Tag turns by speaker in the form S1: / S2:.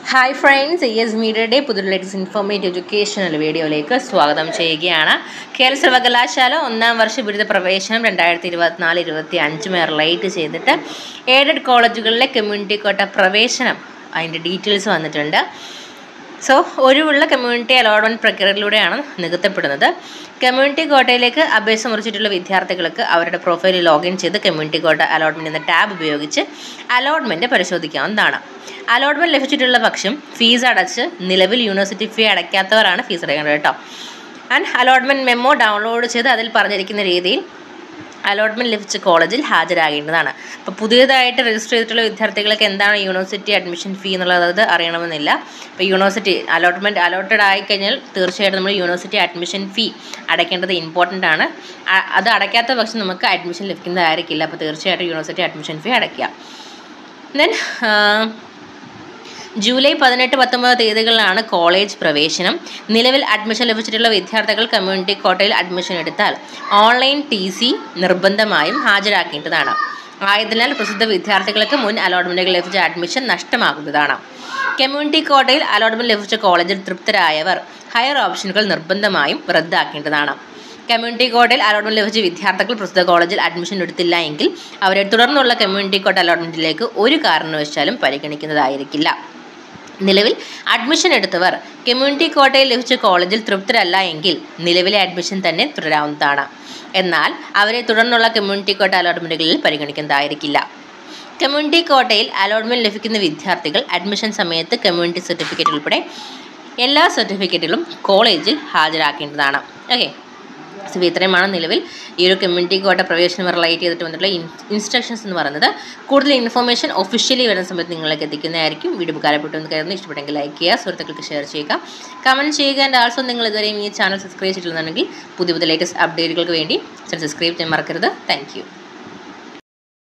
S1: hi friends E S മീഡിയയുടെ പുതിയ latest informative educational വീഡിയോയിലേക്ക് സ്വാഗതം ചെയ്യുകയാണ് കേരള സർവകലാശാല ഒന്നാം വർഷ ബിരുദ പ്രവേശനം രണ്ടായിരത്തി ഇരുപത്തിനാല് ഇരുപത്തി അഞ്ച് മേർ ലൈറ്റ് ചെയ്തിട്ട് എയ്ഡഡ് കോളേജുകളിലെ കമ്മ്യൂണിറ്റി കോട്ട പ്രവേശനം അതിൻ്റെ ഡീറ്റെയിൽസ് വന്നിട്ടുണ്ട് സോ ഒഴിവുള്ള കമ്മ്യൂണിറ്റി അലോട്ട്മെൻറ്റ് പ്രക്രിയയിലൂടെയാണ് നികത്തപ്പെടുന്നത് കമ്മ്യൂണിറ്റി കോട്ടയിലേക്ക് അപേക്ഷ മുറിച്ചിട്ടുള്ള വിദ്യാർത്ഥികൾക്ക് അവരുടെ പ്രൊഫൈലിൽ ലോഗിൻ ചെയ്ത് കമ്മ്യൂണിറ്റി കോട്ട അലോട്ട്മെൻറ്റ് എന്ന ടാബ് ഉപയോഗിച്ച് അലോട്ട്മെൻറ്റ് പരിശോധിക്കാവുന്നതാണ് അലോട്ട്മെൻറ്റ് ലഭിച്ചിട്ടുള്ള പക്ഷം ഫീസ് അടച്ച് നിലവിൽ യൂണിവേഴ്സിറ്റി ഫീ അടയ്ക്കാത്തവരാണ് ഫീസ് അടയ്ക്കേണ്ടത് കേട്ടോ ആൻഡ് അലോട്ട്മെൻറ്റ് മെമ്മോ ഡൗൺലോഡ് ചെയ്ത് അതിൽ പറഞ്ഞിരിക്കുന്ന രീതിയിൽ അലോട്ട്മെൻറ്റ് ലഭിച്ച കോളേജിൽ ഹാജരാകേണ്ടതാണ് അപ്പോൾ പുതിയതായിട്ട് രജിസ്റ്റർ ചെയ്തിട്ടുള്ള വിദ്യാർത്ഥികൾക്ക് എന്താണ് യൂണിവേഴ്സിറ്റി അഡ്മിഷൻ ഫീ എന്നുള്ളത് അറിയണമെന്നില്ല ഇപ്പോൾ യൂണിവേഴ്സിറ്റി അലോട്ട്മെൻറ്റ് അലോട്ടഡ് ആയിക്കഴിഞ്ഞാൽ തീർച്ചയായിട്ടും നമ്മൾ യൂണിവേഴ്സിറ്റി അഡ്മിഷൻ ഫീ അടയ്ക്കേണ്ടത് ഇമ്പോർട്ടൻ്റ് ആണ് അ- അത് അടയ്ക്കാത്ത പക്ഷം നമുക്ക് അഡ്മിഷൻ ലഭിക്കുന്നതായിരിക്കില്ല അപ്പോൾ തീർച്ചയായിട്ടും യൂണിവേഴ്സിറ്റി അഡ്മിഷൻ ഫീ അടയ്ക്കുക ദെൻ ജൂലൈ പതിനെട്ട് പത്തൊമ്പത് തീയതികളിലാണ് കോളേജ് പ്രവേശനം നിലവിൽ അഡ്മിഷൻ ലഭിച്ചിട്ടുള്ള വിദ്യാർത്ഥികൾ കമ്മ്യൂണിറ്റി കോട്ടയിൽ അഡ്മിഷൻ എടുത്താൽ ഓൺലൈൻ ടി സി നിർബന്ധമായും ഹാജരാക്കേണ്ടതാണ് ആയതിനാൽ പ്രസിദ്ധ വിദ്യാർത്ഥികൾക്ക് മുൻ അലോട്ട്മെൻറ്റുകൾ ലഭിച്ച അഡ്മിഷൻ നഷ്ടമാകുന്നതാണ് കമ്മ്യൂണിറ്റി കോട്ടയിൽ അലോട്ട്മെൻറ്റ് ലഭിച്ച കോളേജിൽ തൃപ്തരായവർ ഹയർ ഓപ്ഷനുകൾ നിർബന്ധമായും റദ്ദാക്കേണ്ടതാണ് കമ്മ്യൂണിറ്റി കോട്ടയിൽ അലോട്ട്മെൻറ്റ് ലഭിച്ച വിദ്യാർത്ഥികൾ പ്രസ്തുത കോളേജിൽ അഡ്മിഷൻ എടുത്തില്ല എങ്കിൽ അവരെ തുടർന്നുള്ള കമ്മ്യൂണിറ്റി കോട്ട അലോട്ട്മെൻറ്റിലേക്ക് ഒരു കാരണവശാലും പരിഗണിക്കുന്നതായിരിക്കില്ല നിലവിൽ അഡ്മിഷൻ എടുത്തവർ കമ്മ്യൂണിറ്റി കോട്ടയിൽ ലഭിച്ച കോളേജിൽ തൃപ്തരല്ല എങ്കിൽ നിലവിലെ അഡ്മിഷൻ തന്നെ തുടരാവുന്നതാണ് എന്നാൽ അവരെ തുടർന്നുള്ള കമ്മ്യൂണിറ്റി കോട്ട അലോട്ട്മെൻറ്റുകളിൽ പരിഗണിക്കുന്നതായിരിക്കില്ല കമ്മ്യൂണിറ്റി കോട്ടയിൽ അലോട്ട്മെൻറ്റ് ലഭിക്കുന്ന വിദ്യാർത്ഥികൾ അഡ്മിഷൻ സമയത്ത് കമ്മ്യൂണിറ്റി സർട്ടിഫിക്കറ്റ് ഉൾപ്പെടെ എല്ലാ സർട്ടിഫിക്കറ്റുകളും കോളേജിൽ ഹാജരാക്കേണ്ടതാണ് ഓക്കെ സോ ഇത്രയുമാണ് നിലവിൽ ഈ ഒരു കമ്മ്യൂണിറ്റി കോട്ട പ്രവേശനം റിലേറ്റ് ചെയ്തിട്ട് വന്നിട്ടുള്ള ഇൻസ്ട്രക്ഷൻസ് എന്ന് പറയുന്നത് കൂടുതൽ ഇൻഫർമേഷൻ ഒഫീഷ്യലി വരുന്ന സമയത്ത് നിങ്ങളിലേക്ക് എത്തിക്കുന്നതായിരിക്കും വീഡിയോ ഉപകാരപ്പെട്ടു എന്ന് കരുതുന്നു ഇഷ്ടപ്പെട്ടെങ്കിൽ ലൈക്ക് ചെയ്യുക സുഹൃത്തുക്കൾക്ക് ഷെയർ ചെയ്യുക കമൻറ്റ് ചെയ്യുക ആൻഡ് ആൾസോ നിങ്ങൾ ഇതുവരെയും ഈ ചാനൽ സബ്സ്ക്രൈബ് ചെയ്തിട്ടുണ്ടെങ്കിൽ പുതിയ പുതിയ ലേറ്റസ്റ്റ് അപ്ഡേറ്റുകൾക്ക് വേണ്ടി ചാനൽ സബ്സ്ക്രൈബ് ചെയ്യാൻ മറക്കരുത് താങ്ക്